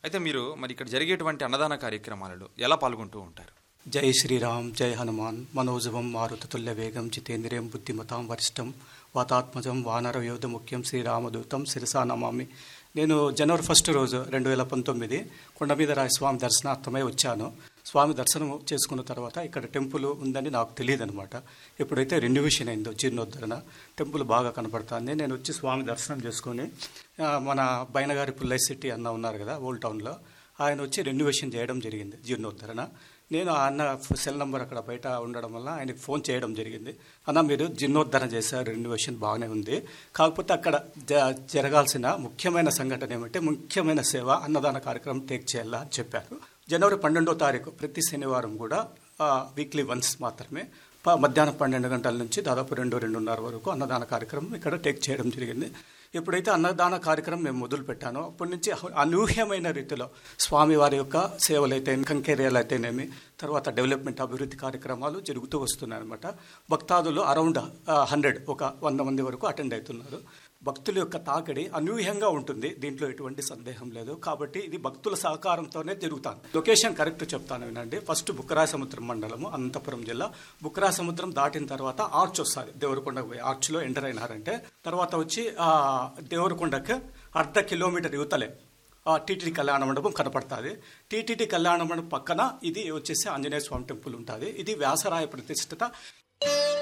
అయితే మీరు మరి ఇక్కడ జరిగేటువంటి అన్నదాన కార్యక్రమాలలో ఎలా పాల్గొంటూ ఉంటారు జై శ్రీరామ్ జై హనుమాన్ మనోజవం మారుతతుల్య వేగం జితేంద్రియం బుద్ధిమతాం వరిష్టం వాతాత్మజం వానర యోధ ముఖ్యం శ్రీరామదూతం శిరసా నమామి నేను జనవరి ఫస్ట్ రోజు రెండు వేల పంతొమ్మిది కొండ మీద రాయ స్వామి దర్శనార్థమై వచ్చాను స్వామి దర్శనం చేసుకున్న తర్వాత ఇక్కడ టెంపుల్ ఉందని నాకు తెలియదు అనమాట ఎప్పుడైతే రెన్యువేషన్ అయిందో జీర్ణోద్ధరణ టెంపుల్ బాగా కనపడుతుంది నేను వచ్చి స్వామి దర్శనం చేసుకొని ఆ, మన బైనగారి పుల్లయ్య సిటీ అన్న ఉన్నారు కదా ఓల్డ్ టౌన్లో ఆయన వచ్చి రెన్యువేషన్ చేయడం జరిగింది జీర్ణోద్ధరణ నేను ఆ అన్న సెల్ నెంబర్ అక్కడ బయట ఉండడం వల్ల ఆయనకి ఫోన్ చేయడం జరిగింది అన్న మీరు జీర్ణోద్ధరణ చేశారు రెన్యువేషన్ బాగానే ఉంది కాకపోతే అక్కడ జ- జరగాల్సిన ముఖ్యమైన సంఘటన ఏమంటే ముఖ్యమైన సేవ అన్నదాన కార్యక్రమం టేక్ చేయాలా అని చెప్పారు జనవరి పన్నెండో తారీఖు ప్రతి శనివారం కూడా వీక్లీ వన్స్ మాత్రమే ప- మధ్యాహ్నం పన్నెండు గంటల నుంచి దాదాపు రెండు రెండున్నర వరకు అన్నదాన కార్యక్రమం ఇక్కడ టేక్ చేయడం జరిగింది ఎప్పుడైతే అన్నదాన కార్యక్రమం మేము మొదలు పెట్టానో అప్పటి నుంచి అహ- అనూహ్యమైన రీతిలో స్వామివారి యొక్క సేవలు అయితే కంకేరియాలు అయితేనేమి తర్వాత డెవలప్మెంట్ అభివృద్ధి కార్యక్రమాలు జరుగుతూ వస్తున్నాయి అనమాట భక్తాదులు అరౌండ్ హండ్రెడ్ ఒక వంద మంది వరకు అటెండ్ అవుతున్నారు భక్తుల యొక్క తాకిడి అనూహ్యంగా ఉంటుంది దీంట్లో ఎటువంటి సందేహం లేదు కాబట్టి ఇది భక్తుల సహకారంతోనే జరుగుతాను లొకేషన్ కరెక్ట్ చెప్తాను వినండి ఫస్ట్ బుక్కరాయ సముద్రం మండలము అనంతపురం జిల్లా బుక్కరాయ సముద్రం దాటిన తర్వాత ఆర్చ్ వస్తుంది దేవరకొండకు పోయి ఆర్చ్లో ఎంటర్ అయినారంటే తర్వాత వచ్చి ఆ, దేవరకొండకు అర్ధ కిలోమీటర్ యువతలే టీటీడీ కళ్యాణ మండపం కనపడుతుంది టీటీడీ కళ్యాణ మండపం పక్కన ఇది వచ్చేసి ఆంజనేయ స్వామి టెంపుల్ ఉంటుంది ఇది వ్యాసరాయ ప్రతిష్ఠిత